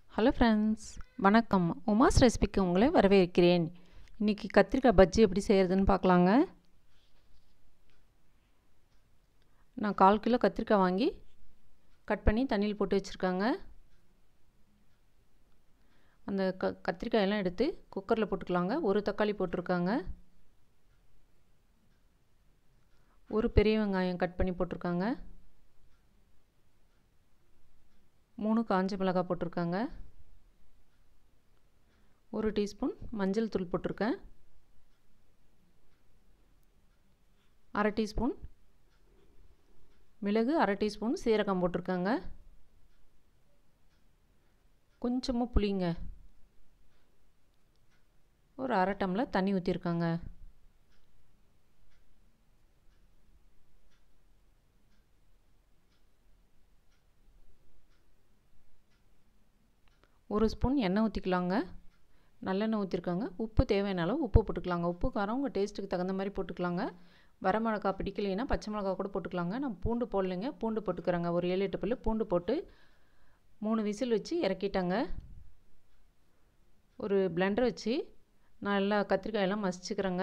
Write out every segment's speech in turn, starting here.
hello friends வணக்கம் உமாஸ் ரெசிபிக்கு உங்களை வரவேற்கிறேன் இன்றைக்கி கத்திரிக்காய் பஜ்ஜி எப்படி செய்கிறதுன்னு பார்க்கலாங்க நான் கால் கிலோ கத்திரிக்காய் வாங்கி கட் பண்ணி தண்ணியில் போட்டு வச்சுருக்காங்க அந்த க கத்திரிக்காயெல்லாம் எடுத்து குக்கரில் போட்டுக்கலாங்க ஒரு தக்காளி போட்டிருக்காங்க ஒரு பெரிய வெங்காயம் கட் பண்ணி போட்டிருக்காங்க மூணு காஞ்ச மிளகாய் போட்டிருக்காங்க ஒரு டீஸ்பூன் மஞ்சள் தூள் போட்டிருக்கேன் அரை டீஸ்பூன் மிளகு அரை டீஸ்பூன் சீரகம் போட்டிருக்காங்க கொஞ்சமாக புளிங்க ஒரு அரை டம்ளர் தண்ணி ஊற்றிருக்காங்க ஒரு ஸ்பூன் எண்ணெய் ஊற்றிக்கலாங்க நல்லெண்ணெய் ஊற்றிருக்காங்க உப்பு தேவையான அளவு உப்பு போட்டுக்கலாங்க உப்பு காரம் உங்கள் டேஸ்ட்டுக்கு தகுந்த மாதிரி போட்டுக்கலாங்க வரமிளகா பிடிக்கலைன்னா பச்சை மிளகா கூட போட்டுக்கலாங்க நான் பூண்டு போடலைங்க பூண்டு போட்டுக்கிறேங்க ஒரு ஏழு எட்டு பல்லு பூண்டு போட்டு மூணு விசில் வச்சு இறக்கிட்டாங்க ஒரு பிளெண்டர் வச்சு நான் எல்லா கத்திரிக்காயெல்லாம் மசிச்சுக்கிறேங்க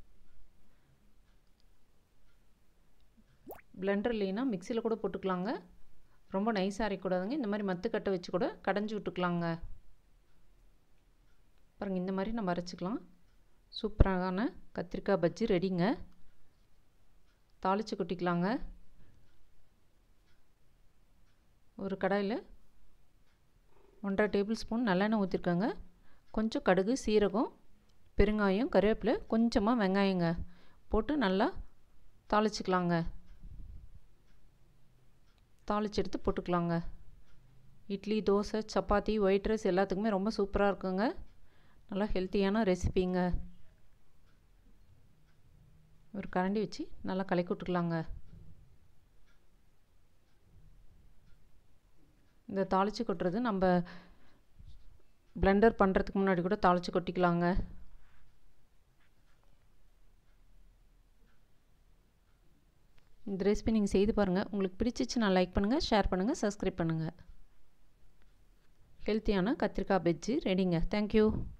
பிளெண்டர் இல்லைன்னா மிக்சியில் கூட போட்டுக்கலாங்க ரொம்ப நைஸாக அரைக்கூடாதுங்க இந்த மாதிரி மத்துக்கட்டை வச்சு கூட கடைஞ்சி விட்டுக்கலாங்க பாருங்கள் இந்த மாதிரி நம்ம அரைச்சிக்கலாம் சூப்பரான கத்திரிக்காய் பஜ்ஜி ரெடிங்க தாளித்து கொட்டிக்கலாங்க ஒரு கடாயில் ஒன்றரை டேபிள் ஸ்பூன் நல்லெண்ணெய் ஊற்றிருக்காங்க கொஞ்சம் கடுகு சீரகம் பெருங்காயம் கருவேப்பிலை கொஞ்சமாக வெங்காயங்க போட்டு நல்லா தாளிச்சிக்கலாங்க தாளித்து எடுத்து போட்டுக்கலாங்க இட்லி தோசை சப்பாத்தி ஒயிட் ரைஸ் எல்லாத்துக்குமே ரொம்ப சூப்பராக இருக்குங்க நல்லா ஹெல்த்தியான ரெசிபிங்க ஒரு கரண்டி வச்சு நல்லா கலக்கி விட்டுக்கலாங்க இந்த தாளித்து கொட்டுறது நம்ம பிளெண்டர் பண்ணுறதுக்கு முன்னாடி கூட தாளித்து கொட்டிக்கலாங்க இந்த ரெசிபி நீங்கள் செய்து பாருங்கள் உங்களுக்கு பிடிச்சிச்சுன்னா லைக் பண்ணுங்கள் ஷேர் பண்ணுங்கள் சப்ஸ்கிரைப் பண்ணுங்கள் ஹெல்த்தியான கத்திரிக்காய் பெஜ்ஜி ரெடிங்க தேங்க்யூ